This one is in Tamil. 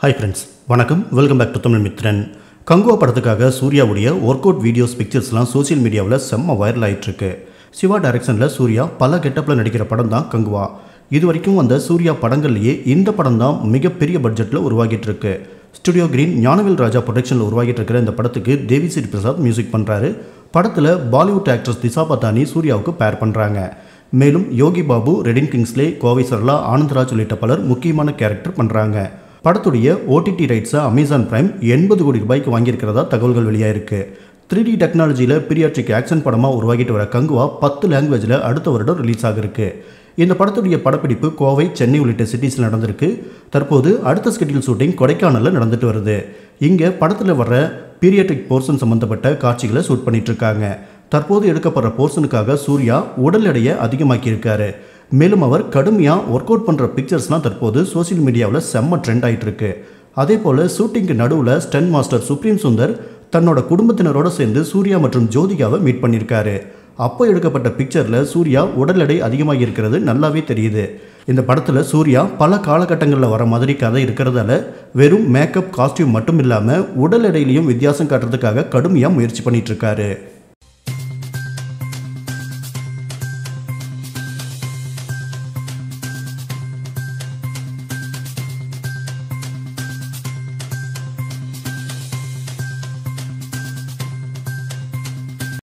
ஹாய் ஃப்ரெண்ட்ஸ் வணக்கம் welcome back to Tamil Mithran Kanguva படத்துக்காக சூர்யாவுடைய ஒர்க் அவுட் வீடியோஸ் பிக்சர்ஸ்லாம் சோஷியல் மீடியாவில் செம்ம வைரல் ஆயிட்டு இருக்கு சிவா டைரக்ஷனில் சூர்யா பல கெட்டப்பில் நடிக்கிற படம் தான் கங்குவா இது வரைக்கும் வந்த சூர்யா படங்கள்லேயே இந்த படம் தான் மிகப்பெரிய பட்ஜெட்டில் உருவாகிட்டு இருக்கு ஸ்டுடியோ கிரீன் ஞானவேல் ராஜா ப்ரொடக்ஷனில் உருவாகிட்டு இருக்கிற இந்த படத்துக்கு தேவி ஸ்ரீ பிரசாத் மியூசிக் பண்ணுறாரு படத்தில் பாலிவுட் ஆக்ட்ரஸ் திசா பத்தானி சூர்யாவுக்கு பேர் பண்ணுறாங்க மேலும் யோகி பாபு ரெடின் கிங்ஸ்லே கோவை சரளா ஆனந்த்ராஜ் உள்ளிட்ட பலர் முக்கியமான கேரக்டர் பண்ணுறாங்க படத்துடைய ஓடிடி ரைட்ஸை அமேசான் பிரைம் எண்பது கோடி ரூபாய்க்கு வாங்கியிருக்கிறதா தகவல்கள் வெளியாயிருக்கு த்ரீ டி டெக்னாலஜியில் பீரியாட்ரிக் ஆக்ஷன் படமாக உருவாகிட்டு வர கங்குவா பத்து லாங்குவேஜில் அடுத்த வருடம் ரிலீஸ் ஆகிருக்கு இந்த படத்துடைய படப்பிடிப்பு கோவை சென்னை உள்ளிட்ட சிட்டிஸில் நடந்திருக்கு தற்போது அடுத்த ஸ்கெட்யூல் ஷூட்டிங் கொடைக்கானலில் நடந்துட்டு வருது இங்கே படத்தில் வர்ற பீரியாட்ரிக் போர்ஷன் சம்மந்தப்பட்ட காட்சிகளை ஷூட் பண்ணிட்டு இருக்காங்க தற்போது எடுக்கப்படுற போர்ஷனுக்காக சூர்யா உடல் எடையை அதிகமாக்கியிருக்காரு மேலும் அவர் கடுமையாக ஒர்க் அவுட் பண்ணுற பிக்சர்ஸ்லாம் தற்போது சோஷியல் மீடியாவில் செம்ம ட்ரெண்ட் ஆயிட்டு இருக்கு அதே போல் ஷூட்டிங்க்கு நடுவில் ஸ்டன் மாஸ்டர் சுப்ரீம் சுந்தர் தன்னோட குடும்பத்தினரோட சேர்ந்து சூர்யா மற்றும் ஜோதிகாவை மீட் பண்ணியிருக்காரு அப்போ எடுக்கப்பட்ட பிக்சரில் சூர்யா உடல் எடை அதிகமாகி இருக்கிறது நல்லாவே தெரியுது இந்த படத்தில் சூர்யா பல காலகட்டங்களில் வர மாதிரி கதை இருக்கிறதால வெறும் மேக்கப் காஸ்டியூம் மட்டும் இல்லாமல் உடல் எடையிலையும் வித்தியாசம் காட்டுறதுக்காக கடுமையாக முயற்சி பண்ணிட்டு இருக்காரு